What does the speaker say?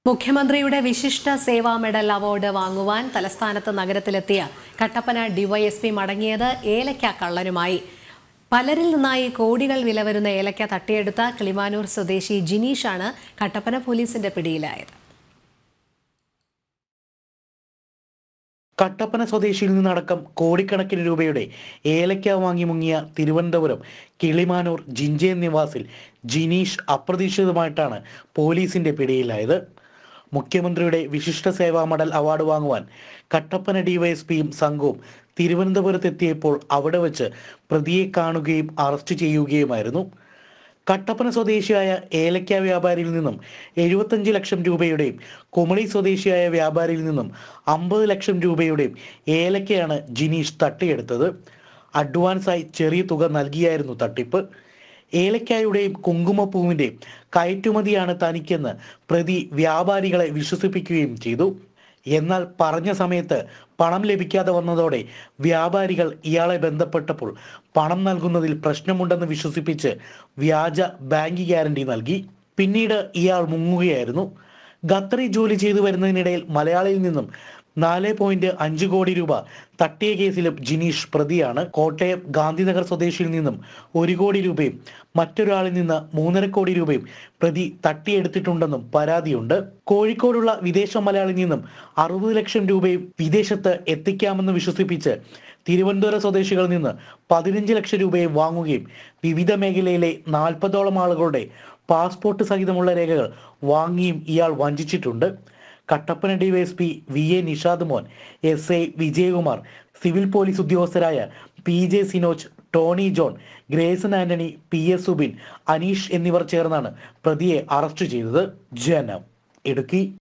മുഖ്യമന്ത്രിയുടെ വിശിഷ്ട സേവാ medal award വാങ്ങുവാൻ തലസ്ഥാനത്ത് നഗരത്തിലെത്തിയ കട്ടപ്പന ഡിവൈഎസ്പി മടങ്ങിയത് ഏലക്ക കള്ളനുമായി പലരിൽ നിന്നായി കോടികൾ വില വരുന്ന ഏലക്ക തട്ടിയെടുത്ത കിളിമാനൂർ സ്വദേശി ജിനീഷാണ് കട്ടപ്പന പോലീസിന്റെ പിടിയിലായത് കട്ടപ്പന സ്വദേശിയിൽ നിന്നടക്കം കോടിക്കണക്കിന് രൂപയുടെ ഏലക്ക വാങ്ങി മുങ്ങിയ തിരുവനന്തപുരം കിളിമാനൂർ ജിഞ്ചേൻ നിവാസിൽ ജിനീഷ് അപ്രതീക്ഷിതമായിട്ടാണ് പോലീസിന്റെ പിടിയിലായത് മുഖ്യമന്ത്രിയുടെ വിശിഷ്ട സേവാ മെഡൽ അവാർഡ് വാങ്ങുവാൻ കട്ടപ്പന ഡിവൈഎസ്പിയും സംഘവും തിരുവനന്തപുരത്തെത്തിയപ്പോൾ അവിടെ വെച്ച് പ്രതിയെ കാണുകയും അറസ്റ്റ് ചെയ്യുകയുമായിരുന്നു കട്ടപ്പന സ്വദേശിയായ ഏലക്ക വ്യാപാരിയിൽ നിന്നും എഴുപത്തഞ്ച് ലക്ഷം രൂപയുടെയും കുമളി സ്വദേശിയായ വ്യാപാരിയിൽ നിന്നും അമ്പത് ലക്ഷം രൂപയുടെയും ഏലക്കയാണ് ജിനീഷ് തട്ടിയെടുത്തത് അഡ്വാൻസായി ചെറിയ തുക നൽകിയായിരുന്നു തട്ടിപ്പ് ഏലക്കായുടെയും കുങ്കുമപ്പൂവിൻ്റെയും കയറ്റുമതിയാണ് തനിക്കെന്ന് പ്രതി വ്യാപാരികളെ വിശ്വസിപ്പിക്കുകയും ചെയ്തു എന്നാൽ പറഞ്ഞ സമയത്ത് പണം ലഭിക്കാതെ വന്നതോടെ വ്യാപാരികൾ ഇയാളെ ബന്ധപ്പെട്ടപ്പോൾ പണം നൽകുന്നതിൽ പ്രശ്നമുണ്ടെന്ന് വിശ്വസിപ്പിച്ച് വ്യാജ ബാങ്ക് ഗ്യാരണ്ടി നൽകി പിന്നീട് ഇയാൾ മുങ്ങുകയായിരുന്നു ഖത്തറിൽ ജോലി ചെയ്തു വരുന്നതിനിടയിൽ മലയാളിയിൽ നിന്നും നാല് പോയിന്റ് അഞ്ച് കോടി രൂപ തട്ടിയ കേസിലും ജിനീഷ് പ്രതിയാണ് കോട്ടയം ഗാന്ധിനഗർ സ്വദേശിയിൽ നിന്നും ഒരു കോടി രൂപയും മറ്റൊരാളിൽ നിന്ന് മൂന്നര കോടി രൂപയും പ്രതി തട്ടിയെടുത്തിട്ടുണ്ടെന്നും പരാതിയുണ്ട് കോഴിക്കോടുള്ള വിദേശ മലയാളിൽ നിന്നും അറുപത് ലക്ഷം രൂപയും വിദേശത്ത് എത്തിക്കാമെന്ന് വിശ്വസിപ്പിച്ച് തിരുവനന്തപുരം സ്വദേശികളിൽ നിന്ന് പതിനഞ്ച് ലക്ഷം രൂപയും വാങ്ങുകയും വിവിധ മേഖലയിലെ നാൽപ്പതോളം ആളുകളുടെ പാസ്പോർട്ട് സഹിതമുള്ള രേഖകൾ വാങ്ങിയും ഇയാൾ വഞ്ചിച്ചിട്ടുണ്ട് Kattappana DYSP V A Nishad Mon S I Vijayakumar civil police ഉദ്യോഗസ്ഥരായ P J Sinoj Tony John Grayson Antony P S Subin Aneesh എന്നിവർ ചേർന്നാണ് പ്രതിയെ അറസ്റ്റ് ചെയ്തത് ജനം ഇടുക്കി